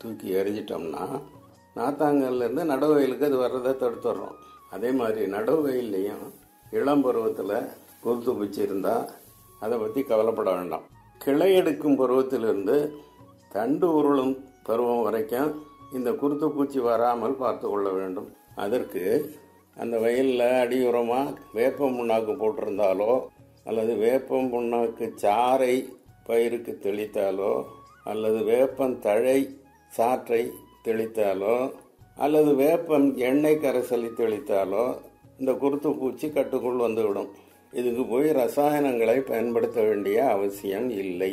தூக்கி எறிஞ்சிட்டோம்னா நாத்தாங்கல்லேருந்து நடவு வயலுக்கு அது வர்றதை தடுத்துடுறோம் அதே மாதிரி நடவு வயல்லையும் இளம் பருவத்தில் குருத்து பூச்சி இருந்தால் அதை பற்றி கவலைப்பட வேண்டாம் கிளை எடுக்கும் பருவத்திலிருந்து தண்டு உருளும் பருவம் வரைக்கும் இந்த குருத்து பூச்சி வராமல் பார்த்து கொள்ள வேண்டும் அதற்கு அந்த வயலில் அடியுரமாக வேப்ப புண்ணாக்கு போட்டிருந்தாலோ அல்லது வேப்பம் புண்ணாக்கு சாறை பயிருக்கு தெளித்தாலோ அல்லது வேப்பம் தழை சாற்றை தெளித்தாலோ அல்லது வேப்பம் எண்ணெய் கரைசலை தெளித்தாலோ இந்த குருத்து பூச்சி கட்டுக்குள் வந்துவிடும் இதுக்கு போய் ரசாயனங்களை பயன்படுத்த வேண்டிய அவசியம் இல்லை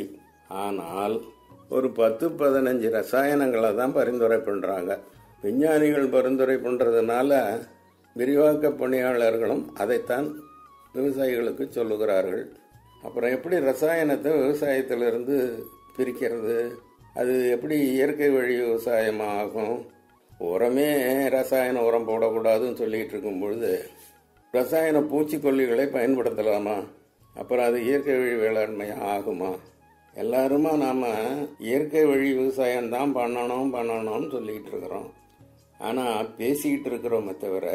ஆனால் ஒரு பத்து பதினஞ்சு ரசாயனங்களை தான் பரிந்துரை பண்ணுறாங்க விஞ்ஞானிகள் பரிந்துரை பண்ணுறதுனால விரிவாக்க பணியாளர்களும் அதைத்தான் விவசாயிகளுக்கு சொல்லுகிறார்கள் அப்புறம் எப்படி ரசாயனத்தை விவசாயத்திலிருந்து பிரிக்கிறது அது எப்படி இயற்கை வழி விவசாயமாக ஆகும் உரமே ரசாயன உரம் போடக்கூடாதுன்னு சொல்லிட்டு இருக்கும் பொழுது ரசாயன பூச்சிக்கொல்லிகளை பயன்படுத்தலாமா அப்புறம் அது இயற்கை வழி வேளாண்மையாக ஆகுமா எல்லாருமா நாம் இயற்கை வழி விவசாயம் தான் பண்ணணும் பண்ணணும்னு சொல்லிக்கிட்டு இருக்கிறோம் ஆனால் பேசிக்கிட்டு இருக்கிறோமே தவிர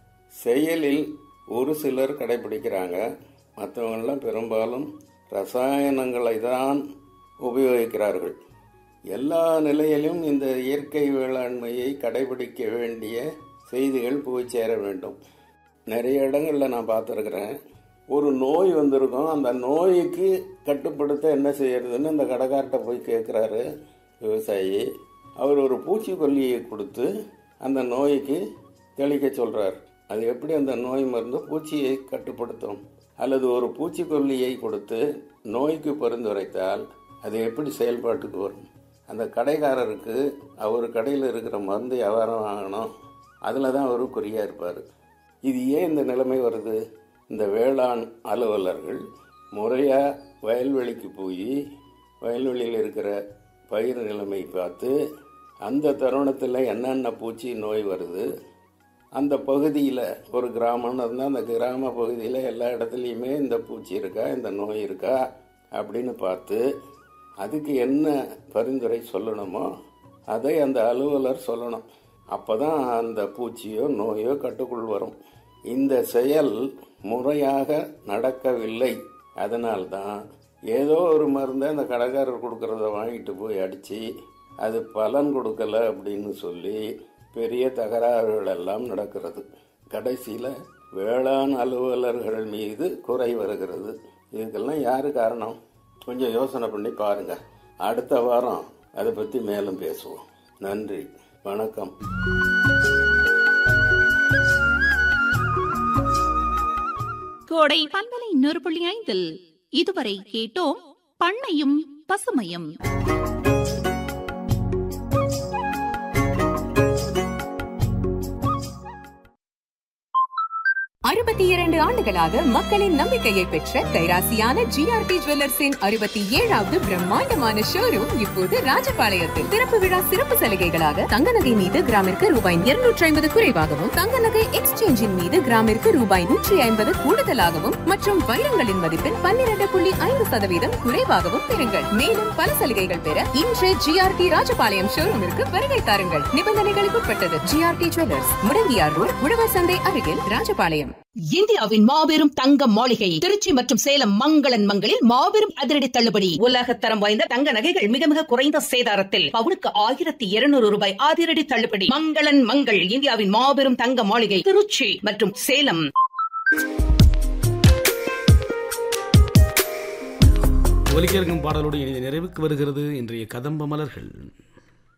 செயலில் ஒரு சிலர் கடைபிடிக்கிறாங்க மற்றவங்களாம் பெரும்பாலும் ரசாயனங்களை தான் உபயோகிக்கிறார்கள் எல்லா நிலையிலும் இந்த இயற்கை வேளாண்மையை கடைபிடிக்க வேண்டிய செய்திகள் போய் சேர வேண்டும் நிறைய இடங்களில் நான் பார்த்துருக்குறேன் ஒரு நோய் வந்திருக்கும் அந்த நோய்க்கு கட்டுப்படுத்த என்ன செய்யறதுன்னு அந்த கடைக்கார்ட்ட போய் கேட்குறாரு விவசாயி அவர் ஒரு பூச்சிக்கொல்லியை கொடுத்து அந்த நோய்க்கு தெளிக்க சொல்கிறார் அது எப்படி அந்த நோய் மருந்து பூச்சியை கட்டுப்படுத்தும் அல்லது ஒரு பூச்சிக்கொல்லியை கொடுத்து நோய்க்கு பரிந்துரைத்தால் அது எப்படி செயல்பாட்டுக்கு வரும் அந்த கடைக்காரருக்கு அவர் கடையில் இருக்கிற மருந்து வியாபாரம் வாங்கணும் அதில் தான் அவர் குறியாக இருப்பார் இது ஏன் இந்த நிலைமை வருது இந்த வேளாண் அலுவலர்கள் முறையாக வயல்வெளிக்கு போய் வயல்வெளியில் இருக்கிற பயிர் நிலைமை பார்த்து அந்த தருணத்தில் என்னென்ன பூச்சி நோய் வருது அந்த பகுதியில் ஒரு கிராமம்னு இருந்தால் அந்த கிராம பகுதியில் எல்லா இடத்துலையுமே இந்த பூச்சி இருக்கா இந்த நோய் இருக்கா அப்படின்னு பார்த்து அதுக்கு என்ன பரிந்துரை சொல்லணுமோ அதை அந்த அலுவலர் சொல்லணும் அப்போ தான் அந்த பூச்சியோ நோயோ கட்டுக்குள் வரும் இந்த செயல் முறையாக நடக்கவில்லை அதனால்தான் ஏதோ ஒரு மருந்தை அந்த கடைக்காரர் கொடுக்கறத வாங்கிட்டு போய் அடித்து அது பலன் கொடுக்கல அப்படின்னு சொல்லி பெரிய தகராறுகள் எல்லாம் நடக்கிறது கடைசியில் வேளாண் அலுவலர்கள் மீது குறை வருகிறது இதுக்கெல்லாம் யாரு காரணம் கொஞ்சம் யோசனை பண்ணி பாருங்க அடுத்த வாரம் அதை பற்றி மேலும் பேசுவோம் நன்றி வணக்கம் கோடை பண்பலை இன்னொரு புள்ளி ஐந்தில் இதுவரை கேட்டோம் பண்ணையும் பசுமையும் அறுபத்தி இரண்டு ஆண்டுகளாக மக்களின் நம்பிக்கையை பெற்ற கைராசியான ஜிஆர்டி ஜுவல்லர்ஸின் அறுபத்தி ஏழாவது பிரம்மாண்டமான ஷோரூம் இப்போது ராஜபாளையத்தில் திறப்பு விழா சிறப்பு சலுகைகளாக தங்க நகை மீது கிராமிற்கு ரூபாய் இருநூற்றி ஐம்பது குறைவாகவும் தங்க நகை எக்ஸ்சேஞ்சின் மீது கிராமிற்கு ரூபாய் நூற்றி ஐம்பது கூடுதலாகவும் மற்றும் வைரங்களின் மதிப்பில் பன்னிரண்டு புள்ளி ஐந்து சதவீதம் குறைவாகவும் பெறுங்கள் மேலும் பல சலுகைகள் பெற இன்று ஜிஆர்டி ராஜபாளையம் ஷோரூமிற்கு வருகை தாருங்கள் நிபந்தனைகளுக்கு உட்பட்டது ஜிஆர்டி ஜுவல்லர்ஸ் முடங்கியார் ரோட் உழவர் சந்தை அருகில் ராஜபாளையம் இந்தியாவின் மாபெரும் தங்க மாளிகை திருச்சி மற்றும் சேலம் மங்களன் மங்களில் மாபெரும் அதிரடி தள்ளுபடி உலகத்தரம் வாய்ந்த தங்க நகைகள் மிக மிக குறைந்த சேதாரத்தில் பவுனுக்கு ஆயிரத்தி இருநூறு ரூபாய் அதிரடி தள்ளுபடி மங்களன் மங்கள் இந்தியாவின் மாபெரும் தங்க மாளிகை திருச்சி மற்றும் சேலம் ஒலிக்க இருக்கும் பாடலோடு இனிய நிறைவுக்கு வருகிறது இன்றைய கதம்ப மலர்கள்